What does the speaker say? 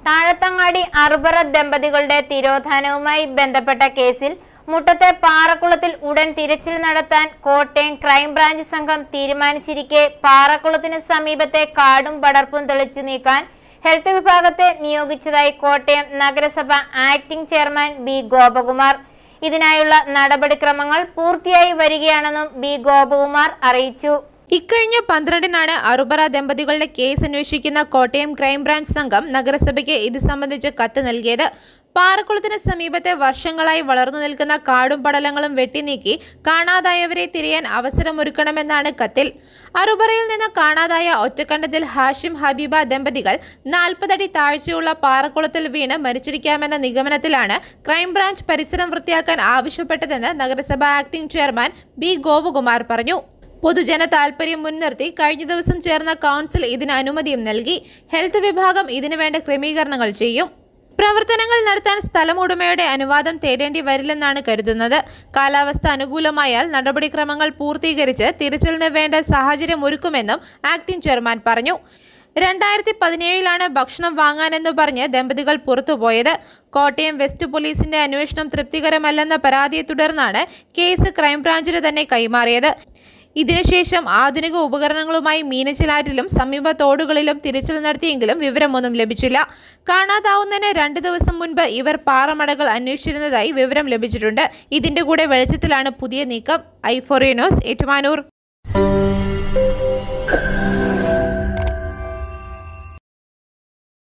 താഴത്തങ്ങാടി അർബറ ദമ്പതികളുടെ തിരോധാനവുമായി ബന്ധപ്പെട്ട കേസിൽ മുട്ടത്തെ പാറക്കുളത്തിൽ ഉടൻ തിരച്ചിൽ നടത്താൻ കോട്ടയം ക്രൈംബ്രാഞ്ച് സംഘം തീരുമാനിച്ചിരിക്കെ പാറക്കുളത്തിന് സമീപത്തെ കാടും പടർപ്പും തെളിച്ചു നീക്കാൻ ഹെൽത്ത് വിഭാഗത്തെ നിയോഗിച്ചതായി കോട്ടയം നഗരസഭ ആക്ടിംഗ് ചെയർമാൻ ബി ഗോപകുമാർ ഇതിനായുള്ള നടപടിക്രമങ്ങൾ പൂർത്തിയായി വരികയാണെന്നും ബി ഗോപകുമാർ അറിയിച്ചു ഇക്കഴിഞ്ഞ പന്ത്രണ്ടിനാണ് അറുബറ ദമ്പതികളുടെ കേസ് അന്വേഷിക്കുന്ന കോട്ടയം ക്രൈംബ്രാഞ്ച് സംഘം നഗരസഭയ്ക്ക് ഇത് സംബന്ധിച്ച് കത്ത് നൽകിയത് പാറക്കുളത്തിന് സമീപത്തെ വർഷങ്ങളായി വളർന്നു നിൽക്കുന്ന കാടും പടലങ്ങളും വെട്ടിനീക്കി കാണാതായവരെ തിരയാൻ അവസരമൊരുക്കണമെന്നാണ് കത്തിൽ അറുബറയിൽ നിന്ന് കാണാതായ ഒറ്റക്കണ്ടത്തിൽ ഹാഷിം ഹബീബ ദമ്പതികൾ നാൽപ്പതടി താഴ്ചയുള്ള പാറക്കുളത്തിൽ വീണ് മരിച്ചിരിക്കാമെന്ന നിഗമനത്തിലാണ് ക്രൈംബ്രാഞ്ച് പരിസരം വൃത്തിയാക്കാൻ ആവശ്യപ്പെട്ടതെന്ന് നഗരസഭ ആക്ടിംഗ് ചെയർമാൻ ബി ഗോപകുമാർ പറഞ്ഞു പൊതുജന താൽപര്യം മുൻനിർത്തി കഴിഞ്ഞ ദിവസം ചേർന്ന കൗൺസിൽ ഇതിന് അനുമതിയും നൽകി ഹെൽത്ത് വിഭാഗം ഇതിനു വേണ്ട ക്രമീകരണങ്ങൾ ചെയ്യും പ്രവർത്തനങ്ങൾ നടത്താൻ സ്ഥലമുടമയുടെ അനുവാദം തേടേണ്ടി വരില്ലെന്നാണ് കരുതുന്നത് കാലാവസ്ഥ അനുകൂലമായാൽ നടപടിക്രമങ്ങൾ പൂർത്തീകരിച്ച് തിരച്ചിലിന് വേണ്ട സാഹചര്യം ഒരുക്കുമെന്നും ആക്ടിംഗ് ചെയർമാൻ പറഞ്ഞു രണ്ടായിരത്തി പതിനേഴിലാണ് ഭക്ഷണം വാങ്ങാനെന്ന് പറഞ്ഞ് ദമ്പതികൾ പുറത്തുപോയത് കോട്ടയം വെസ്റ്റ് പോലീസിന്റെ അന്വേഷണം തൃപ്തികരമല്ലെന്ന പരാതിയെ തുടർന്നാണ് കേസ് ക്രൈംബ്രാഞ്ചിന് തന്നെ കൈമാറിയത് ഇതിനുശേഷം ആധുനിക ഉപകരണങ്ങളുമായി മീനച്ചിലാറ്റിലും സമീപ തോടുകളിലും തിരച്ചിൽ നടത്തിയെങ്കിലും വിവരമൊന്നും ലഭിച്ചില്ല കാണാതാവുന്നതിന് രണ്ട് ദിവസം മുൻപ് ഇവർ പാറമടകൾ അന്വേഷിച്ചിരുന്നതായി വിവരം ലഭിച്ചിട്ടുണ്ട് ഇതിന്റെ കൂടെ വെളിച്ചത്തിലാണ് പുതിയ നീക്കം ഐഫോറിയനോസ് ഏറ്റുമാനൂർ